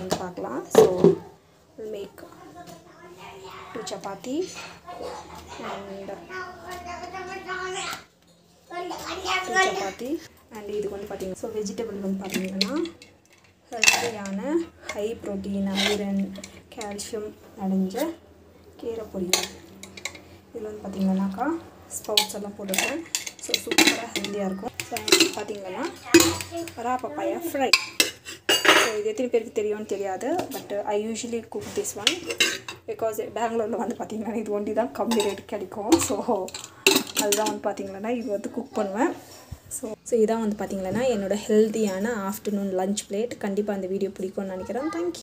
வந்து பார்க்கலாம் so make two chapati and two chapati and இதுக்கு வந்து பார்த்தீங்கன்னா ஸோ வெஜிடபிள் வந்து பார்த்தீங்கன்னா ஹெல்த்தியான ஹை ப்ரோட்டீன் ஐரன் கால்சியம் அடைஞ்ச கீரை பொரியல் இதில் வந்து பார்த்தீங்கன்னாக்கா ஸ்பவுட்ஸ் எல்லாம் போட்டுருக்கேன் ஸோ சூப்பராக ஹெல்த்தியாக இருக்கும் ஸோ பார்த்தீங்கன்னா ரா பப்பாயா ஃப்ரை ஸோ இது எத்தனை பேருக்கு தெரியும்னு தெரியாது but I usually cook this one because பெங்களூரில் வந்து பார்த்தீங்கன்னா இது ஒண்டி தான் கம்மி ரேட் கிடைக்கும் ஸோ அதுதான் வந்து பார்த்தீங்கன்னா இது வந்து குக் பண்ணுவேன் ஸோ ஸோ இதான் வந்து பார்த்தீங்கன்னா என்னோடய ஹெல்த்தியான ஆஃப்டர்நூன் லஞ்ச் பிளேட் கண்டிப்பாக அந்த வீடியோ பிடிக்கும்னு நினைக்கிறேன் தேங்க்யூ